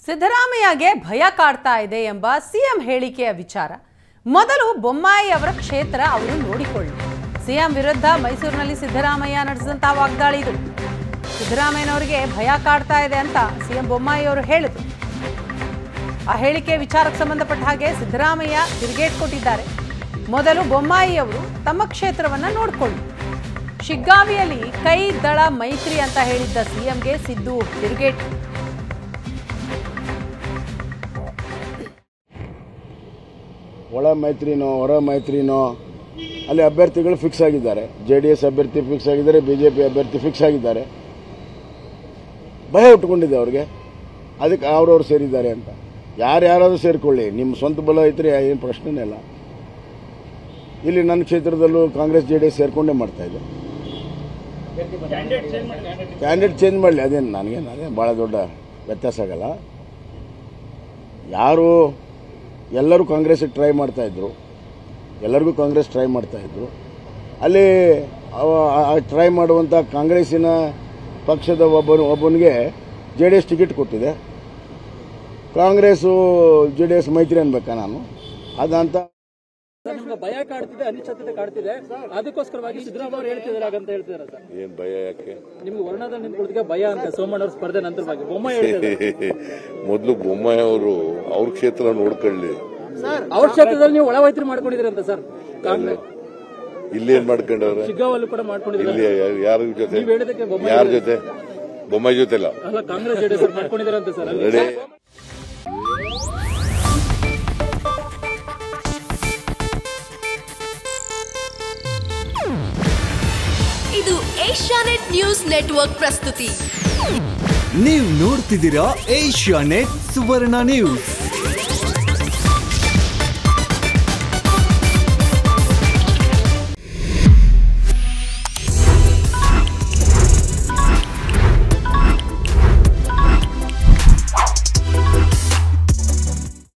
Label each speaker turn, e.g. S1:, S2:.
S1: ಸಿದ್ದರಾಮಯ್ಯಗೆ ಭಯ ಕಾಡ್ತಾ ಇದೆ ಎಂಬ ಸಿಎಂ ಹೇಳಿಕೆಯ ವಿಚಾರ ಮೊದಲು ಬೊಮ್ಮಾಯಿ ಅವರ ಕ್ಷೇತ್ರ ಅವರು ನೋಡಿಕೊಳ್ಳಿ ಸಿಎಂ ವಿರುದ್ಧ ಮೈಸೂರಿನಲ್ಲಿ ಸಿದ್ದರಾಮಯ್ಯ ನಡೆಸಿದಂತಹ ವಾಗ್ದಾಳಿ ಇದು ಸಿದ್ದರಾಮಯ್ಯನವರಿಗೆ ಭಯ ಕಾಡ್ತಾ ಇದೆ ಅಂತ ಸಿಎಂ ಬೊಮ್ಮಾಯಿ ಅವರು ಹೇಳಿದ್ರು ಆ ಹೇಳಿಕೆ ವಿಚಾರಕ್ಕೆ ಸಂಬಂಧಪಟ್ಟ ಹಾಗೆ ಸಿದ್ದರಾಮಯ್ಯ ತಿರುಗೇಟ್ ಕೊಟ್ಟಿದ್ದಾರೆ ಮೊದಲು ಬೊಮ್ಮಾಯಿ ಅವರು ತಮ್ಮ ಕ್ಷೇತ್ರವನ್ನ ನೋಡಿಕೊಳ್ಳಿ ಶಿಗ್ಗಾವಿಯಲ್ಲಿ ಕೈ ದಳ ಮೈತ್ರಿ ಅಂತ ಹೇಳಿದ್ದ ಸಿಎಂಗೆ ಸಿದ್ದು ತಿರುಗೇಟ್
S2: ಒಳ ಮೈತ್ರಿನೋ ಹೊರ ಮೈತ್ರಿನೋ ಅಲ್ಲಿ ಅಭ್ಯರ್ಥಿಗಳು ಫಿಕ್ಸ್ ಆಗಿದ್ದಾರೆ ಜೆ ಡಿ ಎಸ್ ಅಭ್ಯರ್ಥಿ ಫಿಕ್ಸ್ ಆಗಿದ್ದಾರೆ ಬಿ ಜೆ ಪಿ ಅಭ್ಯರ್ಥಿ ಫಿಕ್ಸ್ ಆಗಿದ್ದಾರೆ ಭಯ ಉಟ್ಕೊಂಡಿದೆ ಅವ್ರಿಗೆ ಅದಕ್ಕೆ ಅವ್ರವ್ರು ಸೇರಿದ್ದಾರೆ ಅಂತ ಯಾರು ಯಾರಾದರೂ ಸೇರಿಕೊಳ್ಳಿ ನಿಮ್ಮ ಸ್ವಂತ ಬಲ ಐತ್ರಿ ಏನು ಪ್ರಶ್ನೆನೇ ಇಲ್ಲ ಇಲ್ಲಿ ನನ್ನ ಕ್ಷೇತ್ರದಲ್ಲೂ ಕಾಂಗ್ರೆಸ್ ಜೆ ಡಿ ಎಸ್ ಸೇರ್ಕೊಂಡೇ ಮಾಡ್ತಾ ಇದೆ ಕ್ಯಾಂಡಿಡೇಟ್ ಚೇಂಜ್ ಮಾಡಲಿ ಅದೇನು ನನಗೇನು ಅದೇನು ಭಾಳ ದೊಡ್ಡ ವ್ಯತ್ಯಾಸ ಆಗಲ್ಲ ಯಾರು ಎಲ್ಲರೂ ಕಾಂಗ್ರೆಸ್ಸಿಗೆ ಟ್ರೈ ಮಾಡ್ತಾ ಇದ್ರು ಎಲ್ಲರಿಗೂ ಕಾಂಗ್ರೆಸ್ ಟ್ರೈ ಮಾಡ್ತಾ ಇದ್ರು ಅಲ್ಲಿ ಟ್ರೈ ಮಾಡುವಂಥ ಕಾಂಗ್ರೆಸ್ಸಿನ ಪಕ್ಷದ ಒಬ್ಬನು ಒಬ್ಬನಿಗೆ ಜೆ ಡಿ ಎಸ್ ಟಿಕೆಟ್ ಕೊಟ್ಟಿದೆ ಕಾಂಗ್ರೆಸ್ಸು ಜೆ ಡಿ ಎಸ್ ಮೈತ್ರಿ ಅನ್ಬೇಕಾ ನಾನು ಅದಂತ
S3: ಸರ್ ನಿಮ್ಗೆ ಭಯ ಕಾಡ್ತಿದೆ ಅನಿಶ್ಚಿತತೆ ಕಾಡ್ತಿದೆ ಅದಕ್ಕೋಸ್ಕರವಾಗಿ ಸಿದ್ದರಾಮಯ್ಯ ಅವರು ಹೇಳ್ತಿದ್ದಾರೆ ಹಾಗಂತ ಹೇಳ್ತಿದ್ದಾರೆ ಸರ್
S4: ಏನ್ ಭಯ ಯಾಕೆ
S3: ನಿಮ್ಗೆ ವರ್ಣದಲ್ಲಿ ನಿಂತ್ಕೊಳ್ಳೋದಕ್ಕೆ ಭಯ ಅಂತ ಸೋಮಣ್ಣ ಅವ್ರ ಸ್ಪರ್ಧೆ ನಂತರವಾಗಿ ಬೊಮ್ಮ ಹೇಳ್ತಿದ್ದಾರೆ
S4: ಮೊದಲು ಬೊಮ್ಮಾಯಿ ಅವರು ಅವ್ರ ಕ್ಷೇತ್ರ ನೋಡ್ಕೊಳ್ಳಿ
S3: ಅವ್ರ ಕ್ಷೇತ್ರದಲ್ಲಿ ನೀವು ಒಳ ಮೈತ್ರಿ ಮಾಡ್ಕೊಂಡಿದ್ದೀರಿ ಅಂತ ಸರ್ ಕಾಂಗ್ರೆಸ್
S4: ಇಲ್ಲಿ ಏನ್ ಮಾಡ್ಕೊಂಡವ್ರೆ
S3: ಶಿಗ್ಗಾವಲ್ಲೂ ಕೂಡ ಮಾಡ್ಕೊಂಡಿದ್ದೀರಿ
S4: ಇಲ್ಲಿ ಯಾರ್- ಯಾರ ಜೊತೆ
S3: ನೀವ್ ಹೇಳಿದಕ್ಕೆ ಬೊಮ್ಮಾಯಿ
S4: ಯಾರ ಜೊತೆ ಬೊಮ್ಮಾಯಿ ಜೊತೆ ಇಲ್ಲ
S3: ಅಲ್ಲ ಕಾಂಗ್ರೆಸ್ ಜೆಡಿಎಸ್ ಮಾಡ್ಕೊಂಡಿದ್ದಾರೆ ಅಂತ ಸರ್ ಅಲ್ಲಿ
S4: ರೆಡಿ
S5: ಇದು ಏಷ್ಯಾನೆಟ್ ನ್ಯೂಸ್ ನೆಟ್ವರ್ಕ್ ಪ್ರಸ್ತುತಿ
S6: ನೀವು ನೋಡ್ತಿದ್ದೀರಾ ಏಷ್ಯಾ ನೆಟ್ ಸುವರ್ಣ ನ್ಯೂಸ್